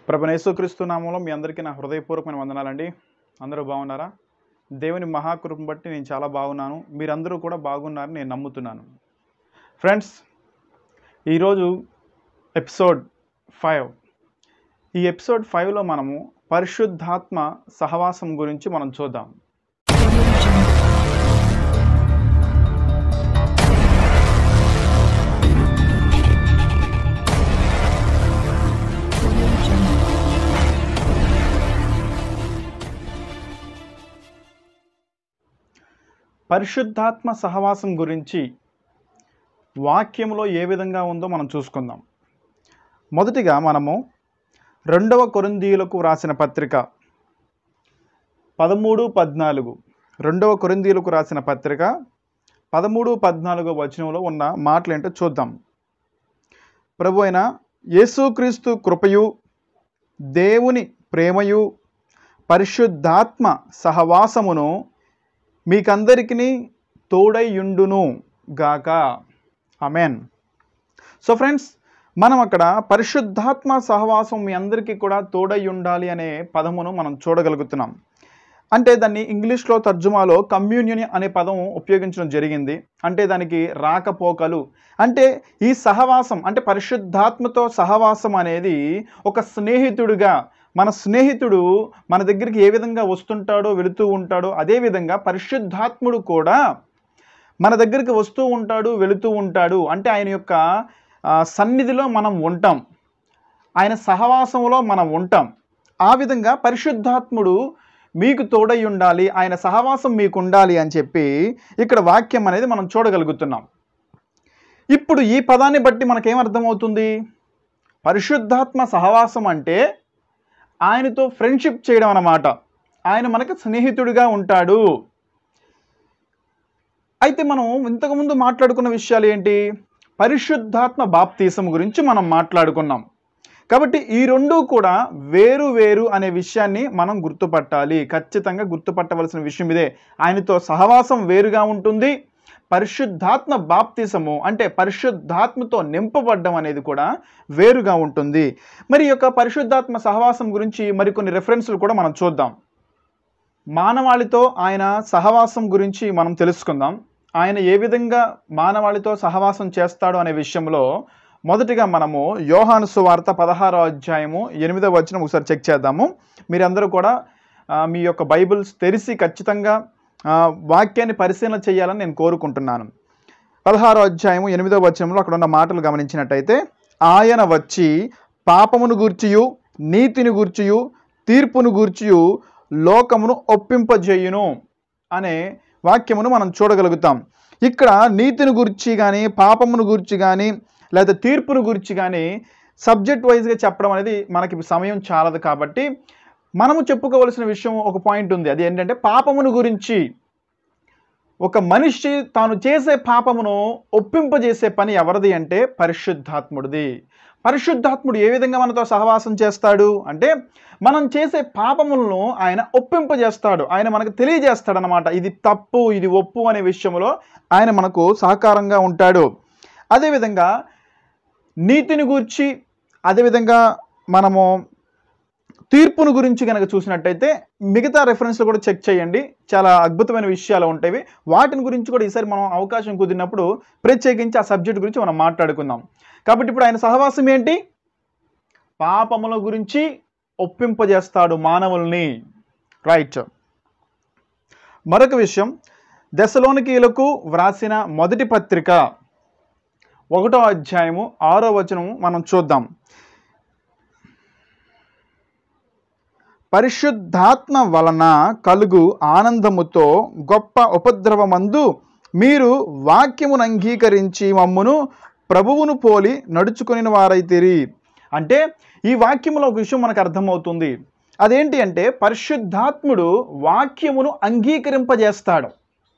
ప్రభు యేసుక్రీస్తు నామంలో మీ అందరికీ నా హృదయపూర్వకమైన వందనాలండి అందరూ బాగున్నారా దేవుని మహాకృపను బట్టి నేను చాలా బాగున్నాను మీరందరూ కూడా బాగున్నారని నేను నమ్ముతున్నాను ఫ్రెండ్స్ ఈరోజు ఎపిసోడ్ ఫైవ్ ఈ ఎపిసోడ్ ఫైవ్లో మనము పరిశుద్ధాత్మ సహవాసం గురించి మనం చూద్దాం పరిశుద్ధాత్మ సహవాసం గురించి వాక్యంలో ఏ విధంగా ఉందో మనం చూసుకుందాం మొదటిగా మనము రెండవ కొరిందీయులకు రాసిన పత్రిక పదమూడు పద్నాలుగు రెండవ కొరిందీయులకు రాసిన పత్రిక పదమూడు పద్నాలుగో వచనంలో ఉన్న మాటలు ఏంటో చూద్దాం ప్రభు అయిన యేసుక్రీస్తు కృపయు దేవుని ప్రేమయు పరిశుద్ధాత్మ సహవాసమును మీకందరికీ తోడైయుండును గాక అమెన్ సో ఫ్రెండ్స్ మనం అక్కడ పరిశుద్ధాత్మ సహవాసం మీ అందరికీ కూడా తోడై ఉండాలి అనే పదమును మనం చూడగలుగుతున్నాం అంటే దాన్ని ఇంగ్లీష్లో తర్జుమాలో కమ్యూనియన్ అనే పదం ఉపయోగించడం జరిగింది అంటే దానికి రాకపోకలు అంటే ఈ సహవాసం అంటే పరిశుద్ధాత్మతో సహవాసం అనేది ఒక స్నేహితుడిగా మన స్నేహితుడు మన దగ్గరికి ఏ విధంగా వస్తుంటాడో వెళుతూ ఉంటాడో అదేవిధంగా పరిశుద్ధాత్ముడు కూడా మన దగ్గరికి వస్తూ ఉంటాడు వెళుతూ ఉంటాడు అంటే ఆయన యొక్క ఆ, సన్నిధిలో మనం ఉంటాం ఆయన సహవాసంలో మనం ఉంటాం ఆ విధంగా పరిశుద్ధాత్ముడు మీకు తోడై ఉండాలి ఆయన సహవాసం మీకు ఉండాలి అని చెప్పి ఇక్కడ వాక్యం అనేది మనం చూడగలుగుతున్నాం ఇప్పుడు ఈ పదాన్ని బట్టి మనకేమర్థమవుతుంది పరిశుద్ధాత్మ సహవాసం అంటే ఆయనతో ఫ్రెండ్షిప్ చేయడం అన్నమాట ఆయన మనకి స్నేహితుడిగా ఉంటాడు అయితే మనం ఇంతకుముందు మాట్లాడుకున్న విషయాలు ఏంటి పరిశుద్ధాత్మ బాప్తీసం గురించి మనం మాట్లాడుకున్నాం కాబట్టి ఈ రెండు కూడా వేరు వేరు అనే విషయాన్ని మనం గుర్తుపట్టాలి ఖచ్చితంగా గుర్తుపట్టవలసిన విషయం ఇదే ఆయనతో సహవాసం వేరుగా ఉంటుంది పరిశుద్ధాత్మ బాప్తిసము అంటే పరిశుద్ధాత్మతో నింపబడ్డం అనేది కూడా వేరుగా ఉంటుంది మరి ఈ యొక్క పరిశుద్ధాత్మ సహవాసం గురించి మరికొన్ని రెఫరెన్స్లు కూడా మనం చూద్దాం మానవాళితో ఆయన సహవాసం గురించి మనం తెలుసుకుందాం ఆయన ఏ విధంగా మానవాళితో సహవాసం చేస్తాడు అనే విషయంలో మొదటిగా మనము యోహాను సువార్త పదహారో అధ్యాయము ఎనిమిదో వచనం ఒకసారి చెక్ చేద్దాము మీరందరూ కూడా ఆ, మీ యొక్క బైబిల్స్ తెరిచి ఖచ్చితంగా ఆ, వాక్యాన్ని పరిశీలన చేయాలని నేను కోరుకుంటున్నాను పదహారో అధ్యాయము ఎనిమిదో వచనంలో అక్కడ ఉన్న మాటలు గమనించినట్టయితే ఆయన వచ్చి పాపమును గూర్చియు నీతిని గూర్చియు తీర్పును గూర్చియు లోకమును ఒప్పింపజేయును అనే వాక్యమును మనం చూడగలుగుతాం ఇక్కడ నీతిని గురించి కానీ పాపమును గురించి కానీ లేదా తీర్పును గురించి కానీ సబ్జెక్ట్ వైజ్గా చెప్పడం అనేది మనకి సమయం చాలదు కాబట్టి మనము చెప్పుకోవలసిన విషయం ఒక పాయింట్ ఉంది అది ఏంటంటే పాపమును గురించి ఒక మనిషి తాను చేసే పాపమును ఒప్పింపజేసే పని ఎవరిది అంటే పరిశుద్ధాత్ముడిది పరిశుద్ధాత్ముడు ఏ విధంగా మనతో సహవాసం చేస్తాడు అంటే మనం చేసే పాపములను ఆయన ఒప్పింపజేస్తాడు ఆయన మనకు తెలియజేస్తాడు అనమాట ఇది తప్పు ఇది ఒప్పు అనే విషయంలో ఆయన మనకు సహకారంగా ఉంటాడు అదేవిధంగా నీతిని గూర్చి అదేవిధంగా మనము తీర్పును గురించి కనుక చూసినట్టయితే మిగతా రెఫరెన్స్లు కూడా చెక్ చేయండి చాలా అద్భుతమైన విషయాలు ఉంటాయి వాటిని గురించి కూడా ఈసారి మనం అవకాశం కుదిరినప్పుడు ప్రత్యేకించి ఆ సబ్జెక్ట్ గురించి మనం మాట్లాడుకుందాం కాబట్టి ఇప్పుడు ఆయన సహవాసం ఏంటి పాపముల గురించి ఒప్పింపజేస్తాడు మానవుల్ని రైట్ మరొక విషయం దశలోనికీలకు వ్రాసిన మొదటి పత్రిక ఒకటో అధ్యాయము ఆరో వచనం మనం చూద్దాం పరిశుద్ధాత్మ వలన కలుగు ఆనందముతో గొప్ప ఉపద్రవమందు మీరు వాక్యమును అంగీకరించి మమ్మును ప్రభువును పోలి నడుచుకుని వారైతిరి అంటే ఈ వాక్యములో ఒక విషయం మనకు అర్థమవుతుంది అదేంటి అంటే పరిశుద్ధాత్ముడు వాక్యమును అంగీకరింపజేస్తాడు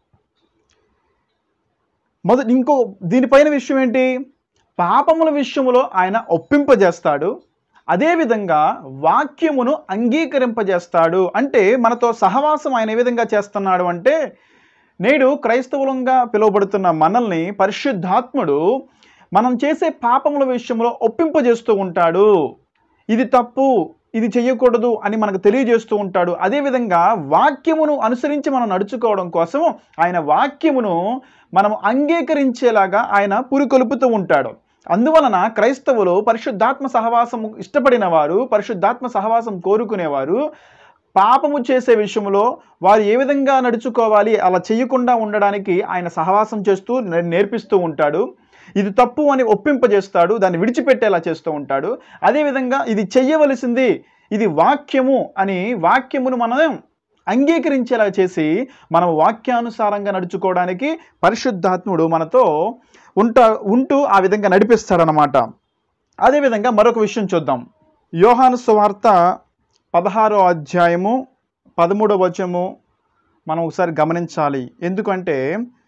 మొదటి ఇంకో దీనిపైన విషయం ఏంటి పాపముల విషయములో ఆయన ఒప్పింపజేస్తాడు అదేవిధంగా వాక్యమును అంగీకరింపజేస్తాడు అంటే మనతో సహవాసం ఆయన ఏ విధంగా చేస్తున్నాడు అంటే నేడు క్రైస్తవులంగా పిలువబడుతున్న మనల్ని పరిశుద్ధాత్ముడు మనం చేసే పాపముల విషయంలో ఒప్పింపజేస్తూ ఉంటాడు ఇది తప్పు ఇది చెయ్యకూడదు అని మనకు తెలియజేస్తూ ఉంటాడు అదేవిధంగా వాక్యమును అనుసరించి మనం నడుచుకోవడం కోసం ఆయన వాక్యమును మనం అంగీకరించేలాగా ఆయన పురికొల్పుతూ ఉంటాడు అందువలన క్రైస్తవులు పరిశుద్ధాత్మ సహవాసం ఇష్టపడిన వారు పరిశుద్ధాత్మ సహవాసం కోరుకునేవారు పాపము చేసే విషయంలో వారు ఏ విధంగా నడుచుకోవాలి అలా చేయకుండా ఉండడానికి ఆయన సహవాసం చేస్తూ నే- నేర్పిస్తూ ఉంటాడు ఇది తప్పు అని ఒప్పింపజేస్తాడు దాన్ని విడిచిపెట్టేలా చేస్తూ ఉంటాడు అదేవిధంగా ఇది చెయ్యవలసింది ఇది వాక్యము అని వాక్యమును మనం అంగీకరించేలా చేసి మనం వాక్యానుసారంగా నడుచుకోవడానికి పరిశుద్ధాత్ముడు మనతో ఉంటా ఉంటూ ఆ విధంగా నడిపిస్తాడనమాట అదేవిధంగా మరొక విషయం చూద్దాం యోహాను సువార్త పదహారో అధ్యాయము పదమూడవ వచనము మనం ఒకసారి గమనించాలి ఎందుకంటే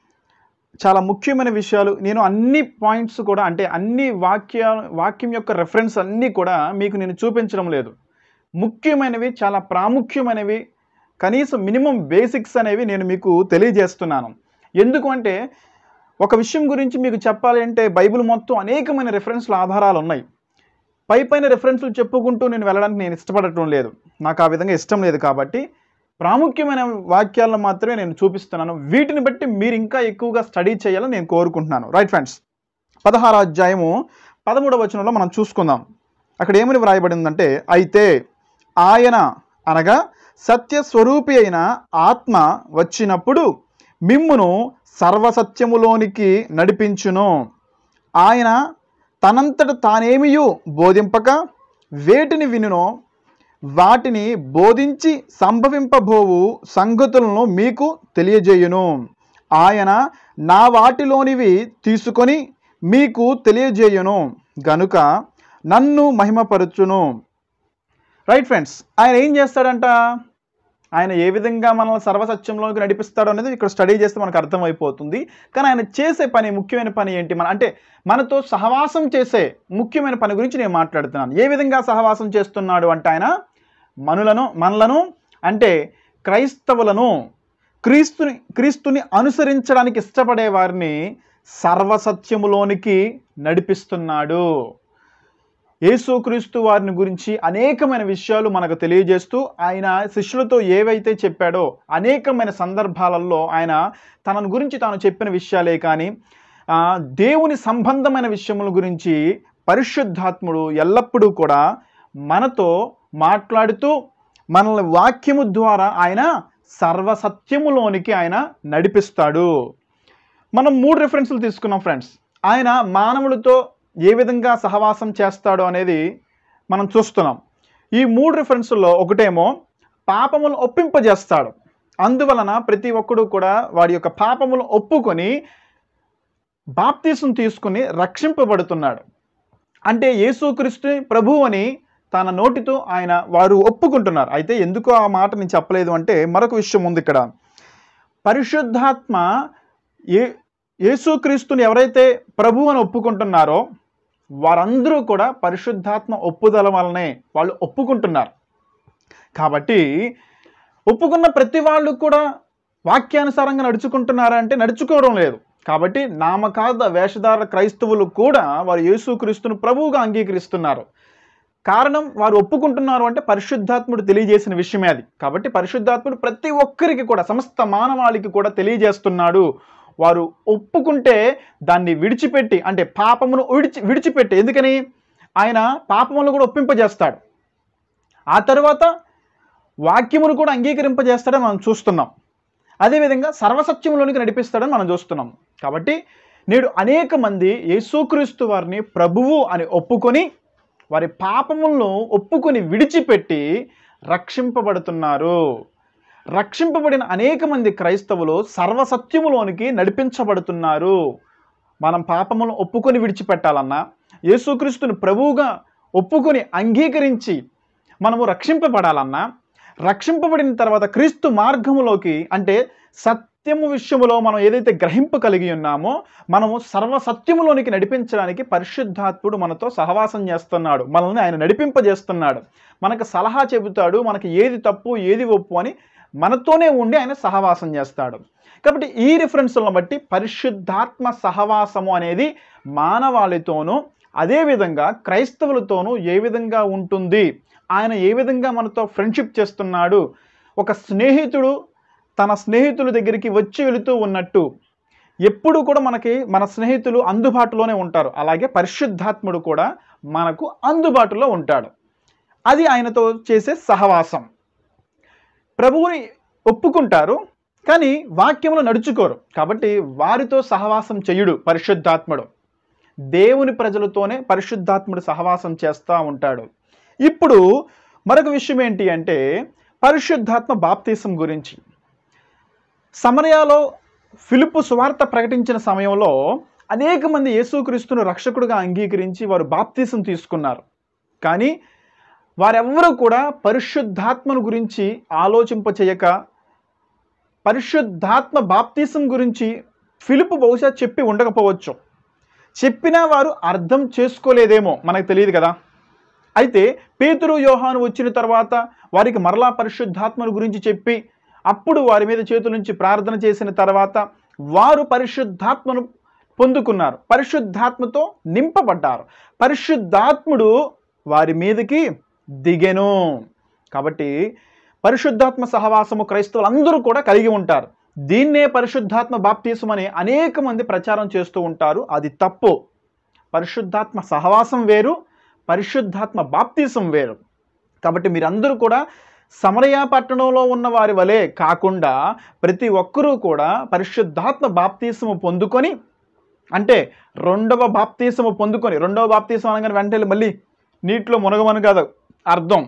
చాలా ముఖ్యమైన విషయాలు నేను అన్ని పాయింట్స్ కూడా అంటే అన్ని వాక్య వాక్యం యొక్క రెఫరెన్స్ అన్నీ కూడా మీకు నేను చూపించడం లేదు ముఖ్యమైనవి చాలా ప్రాముఖ్యమైనవి కనీసం మినిమం బేసిక్స్ అనేవి నేను మీకు తెలియజేస్తున్నాను ఎందుకు అంటే ఒక విషయం గురించి మీకు చెప్పాలి అంటే బైబిల్ మొత్తం అనేకమైన రెఫరెన్స్ల ఆధారాలు ఉన్నాయి పై పైన రెఫరెన్స్లు చెప్పుకుంటూ నేను వెళ్ళడానికి నేను ఇష్టపడటం లేదు నాకు ఆ విధంగా ఇష్టం లేదు కాబట్టి ప్రాముఖ్యమైన వాక్యాలను మాత్రమే నేను చూపిస్తున్నాను వీటిని బట్టి మీరు ఇంకా ఎక్కువగా స్టడీ చేయాలని నేను కోరుకుంటున్నాను రైట్ ఫ్రెండ్స్ పదహారు అధ్యాయము పదమూడవ వచనంలో మనం చూసుకుందాం అక్కడ ఏమని వ్రాయబడిందంటే అయితే ఆయన అనగా సత్య స్వరూపి అయిన ఆత్మ వచ్చినప్పుడు మిమ్మును సర్వసత్యములోనికి నడిపించును ఆయన తనంతట తానేమియు బోధింపక వేటిని వినునో వాటిని బోధించి సంభవింపబోవు సంగతులను మీకు తెలియజేయును ఆయన నా వాటిలోనివి తీసుకొని మీకు తెలియజేయును గనుక నన్ను మహిమపరచును రైట్ ఫ్రెండ్స్ ఆయన ఏం చేస్తాడంట ఆయన ఏ విధంగా మనల్ని సర్వసత్యంలోకి నడిపిస్తాడో అనేది ఇక్కడ స్టడీ చేస్తే మనకు అర్థమైపోతుంది కానీ ఆయన చేసే పని ముఖ్యమైన పని ఏంటి మన అంటే మనతో సహవాసం చేసే ముఖ్యమైన పని గురించి నేను మాట్లాడుతున్నాను ఏ విధంగా సహవాసం చేస్తున్నాడు అంటే ఆయన మనులను మనలను అంటే క్రైస్తవులను క్రీస్తుని క్రీస్తుని అనుసరించడానికి ఇష్టపడే వారిని సర్వసత్యములోనికి నడిపిస్తున్నాడు యేసుక్రీస్తు వారిని గురించి అనేకమైన విషయాలు మనకు తెలియజేస్తూ ఆయన శిష్యులతో ఏవైతే చెప్పాడో అనేకమైన సందర్భాలలో ఆయన తనను గురించి తాను చెప్పిన విషయాలే కానీ ఆ, దేవుని సంబంధమైన విషయముల గురించి పరిశుద్ధాత్ముడు ఎల్లప్పుడూ కూడా మనతో మాట్లాడుతూ మనల్ని వాక్యము ద్వారా ఆయన సర్వసత్యములోనికి ఆయన నడిపిస్తాడు మనం మూడు రెఫరెన్స్లు తీసుకున్నాం ఫ్రెండ్స్ ఆయన మానవులతో ఏ విధంగా సహవాసం చేస్తాడో అనేది మనం చూస్తున్నాం ఈ మూడు రెఫరెన్సుల్లో ఒకటేమో పాపములు ఒప్పింపజేస్తాడు అందువలన ప్రతి ఒక్కడు కూడా వాడి యొక్క పాపములు ఒప్పుకొని బాప్తీసం తీసుకుని రక్షింపబడుతున్నాడు అంటే యేసుక్రీస్తు ప్రభు అని తన నోటితో ఆయన వారు ఒప్పుకుంటున్నారు అయితే ఎందుకు ఆ మాట నేను చెప్పలేదు అంటే మరొక విషయం ఉంది ఇక్కడ పరిశుద్ధాత్మ ఏ యేసుక్రీస్తుని ఎవరైతే ప్రభు అని ఒప్పుకుంటున్నారో వారందరూ కూడా పరిశుద్ధాత్మ ఒప్పుదల వలనే వాళ్ళు ఒప్పుకుంటున్నారు కాబట్టి ఒప్పుకున్న ప్రతి వాళ్ళు కూడా వాక్యానుసారంగా నడుచుకుంటున్నారా అంటే నడుచుకోవడం లేదు కాబట్టి నామకాద వేషధార క్రైస్తవులు కూడా వారు యేసుక్రీస్తును ప్రభువుగా అంగీకరిస్తున్నారు కారణం వారు ఒప్పుకుంటున్నారు అంటే పరిశుద్ధాత్ముడు తెలియజేసిన విషయమే అది కాబట్టి పరిశుద్ధాత్ముడు ప్రతి ఒక్కరికి కూడా సమస్త మానవాళికి కూడా తెలియజేస్తున్నాడు వారు ఒప్పుకుంటే దాన్ని విడిచిపెట్టి అంటే పాపమును విడిచి విడిచిపెట్టి ఎందుకని ఆయన పాపములను కూడా ఒప్పింపజేస్తాడు ఆ తర్వాత వాక్యమును కూడా అంగీకరింపజేస్తాడని మనం చూస్తున్నాం అదేవిధంగా సర్వసత్యంలోనికి నడిపిస్తాడని మనం చూస్తున్నాం కాబట్టి నేడు అనేక మంది యేసుక్రీస్తు వారిని ప్రభువు అని ఒప్పుకొని వారి పాపములను ఒప్పుకొని విడిచిపెట్టి రక్షింపబడుతున్నారు రక్షింపబడిన అనేక మంది క్రైస్తవులు సర్వసత్యములోనికి నడిపించబడుతున్నారు మనం పాపములను ఒప్పుకొని విడిచిపెట్టాలన్నా యేసుక్రీస్తుని ప్రభువుగా ఒప్పుకొని అంగీకరించి మనము రక్షింపబడాలన్నా రక్షింపబడిన తర్వాత క్రీస్తు మార్గములోకి అంటే సత్యము విషయములో మనం ఏదైతే గ్రహింపు కలిగి ఉన్నామో మనము సర్వసత్యములోనికి నడిపించడానికి పరిశుద్ధాత్ముడు మనతో సహవాసం చేస్తున్నాడు మనల్ని ఆయన నడిపింపజేస్తున్నాడు మనకు సలహా చెబుతాడు మనకి ఏది తప్పు ఏది ఒప్పు అని మనతోనే ఉండి ఆయన సహవాసం చేస్తాడు కాబట్టి ఈ రిఫరెన్స్లను బట్టి పరిశుద్ధాత్మ సహవాసము అనేది మానవాళితోనూ అదేవిధంగా క్రైస్తవులతోనూ ఏ విధంగా ఉంటుంది ఆయన ఏ విధంగా మనతో ఫ్రెండ్షిప్ చేస్తున్నాడు ఒక స్నేహితుడు తన స్నేహితుల దగ్గరికి వచ్చి వెళుతూ ఉన్నట్టు ఎప్పుడు కూడా మనకి మన స్నేహితులు అందుబాటులోనే ఉంటారు అలాగే పరిశుద్ధాత్ముడు కూడా మనకు అందుబాటులో ఉంటాడు అది ఆయనతో చేసే సహవాసం ప్రభువుని ఒప్పుకుంటారు కానీ వాక్యములు నడుచుకోరు కాబట్టి వారితో సహవాసం చెయ్యుడు పరిశుద్ధాత్ముడు దేవుని ప్రజలతోనే పరిశుద్ధాత్ముడు సహవాసం చేస్తూ ఉంటాడు ఇప్పుడు మరొక విషయం ఏంటి అంటే పరిశుద్ధాత్మ బాప్తీసం గురించి సమరయాలో ఫిలిపు సువార్త ప్రకటించిన సమయంలో అనేక మంది యేసుక్రీస్తును రక్షకుడుగా అంగీకరించి వారు బాప్తీసం తీసుకున్నారు కానీ వారెవ్వరూ కూడా పరిశుద్ధాత్మను గురించి ఆలోచింప చేయక పరిశుద్ధాత్మ బాప్తీసం గురించి ఫిలిపు బహుశా చెప్పి ఉండకపోవచ్చు చెప్పినా వారు అర్థం చేసుకోలేదేమో మనకు తెలియదు కదా అయితే పేతురు యోహాను వచ్చిన తర్వాత వారికి మరలా పరిశుద్ధాత్మను గురించి చెప్పి అప్పుడు వారి మీద చేతుల నుంచి ప్రార్థన చేసిన తర్వాత వారు పరిశుద్ధాత్మను పొందుకున్నారు పరిశుద్ధాత్మతో నింపబడ్డారు పరిశుద్ధాత్ముడు వారి మీదకి దిగెను కాబట్టి పరిశుద్ధాత్మ సహవాసము క్రైస్తవులందరూ కూడా కలిగి ఉంటారు దీన్నే పరిశుద్ధాత్మ బాప్తీసం అని అనేక మంది ప్రచారం చేస్తూ ఉంటారు అది తప్పు పరిశుద్ధాత్మ సహవాసం వేరు పరిశుద్ధాత్మ బాప్తీసం వేరు కాబట్టి మీరందరూ కూడా సమరయ పట్టణంలో ఉన్న వారి వలె కాకుండా ప్రతి ఒక్కరూ కూడా పరిశుద్ధాత్మ బాప్తీసము పొందుకొని అంటే రెండవ బాప్తీసము పొందుకొని రెండవ బాప్తీసం అనగానే వెంటనే మళ్ళీ నీటిలో మునగమని కాదు అర్థం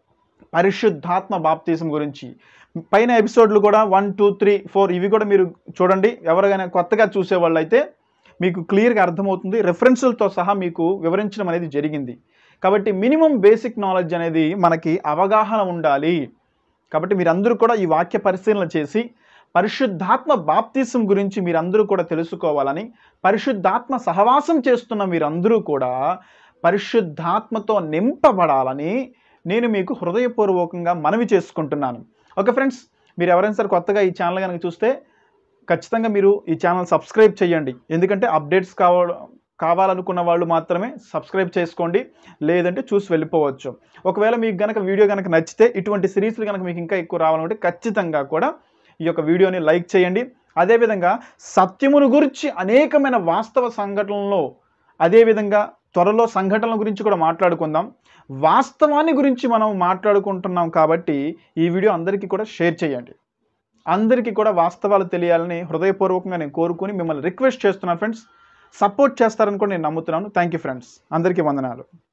పరిశుద్ధాత్మ బాప్తీసం గురించి పైన ఎపిసోడ్లు కూడా వన్ టూ త్రీ ఫోర్ ఇవి కూడా మీరు చూడండి ఎవరికైనా కొత్తగా చూసేవాళ్ళు అయితే మీకు క్లియర్గా అర్థమవుతుంది రెఫరెన్సులతో సహా మీకు వివరించడం అనేది జరిగింది కాబట్టి మినిమం బేసిక్ నాలెడ్జ్ అనేది మనకి అవగాహన ఉండాలి కాబట్టి మీరందరూ కూడా ఈ వాక్య పరిశీలన చేసి పరిశుద్ధాత్మ బాప్తిసం గురించి మీరందరూ కూడా తెలుసుకోవాలని పరిశుద్ధాత్మ సహవాసం చేస్తున్న మీరందరూ కూడా పరిశుద్ధాత్మతో నింపబడాలని నేను మీకు హృదయపూర్వకంగా మనవి చేసుకుంటున్నాను ఓకే ఫ్రెండ్స్ మీరు ఎవరైనా సరే కొత్తగా ఈ ఛానల్ కనుక చూస్తే ఖచ్చితంగా మీరు ఈ ఛానల్ సబ్స్క్రైబ్ చేయండి ఎందుకంటే అప్డేట్స్ కావడం కావాలనుకున్న వాళ్ళు మాత్రమే సబ్స్క్రైబ్ చేసుకోండి లేదంటే చూసి వెళ్ళిపోవచ్చు ఒకవేళ మీకు కనుక వీడియో కనుక నచ్చితే ఇటువంటి సిరీస్లు కనుక మీకు ఇంకా ఎక్కువ రావాలంటే ఖచ్చితంగా కూడా ఈ యొక్క వీడియోని లైక్ చేయండి అదేవిధంగా సత్యమును గురించి అనేకమైన వాస్తవ సంఘటనలో అదేవిధంగా త్వరలో సంఘటనల గురించి కూడా మాట్లాడుకుందాం వాస్తవాన్ని గురించి మనం మాట్లాడుకుంటున్నాం కాబట్టి ఈ వీడియో అందరికీ కూడా షేర్ చేయండి అందరికీ కూడా వాస్తవాలు తెలియాలని హృదయపూర్వకంగా నేను కోరుకుని మిమ్మల్ని రిక్వెస్ట్ చేస్తున్నాను ఫ్రెండ్స్ సపోర్ట్ చేస్తారని కూడా నేను నమ్ముతున్నాను థ్యాంక్ యూ ఫ్రెండ్స్ అందరికీ వందనాలు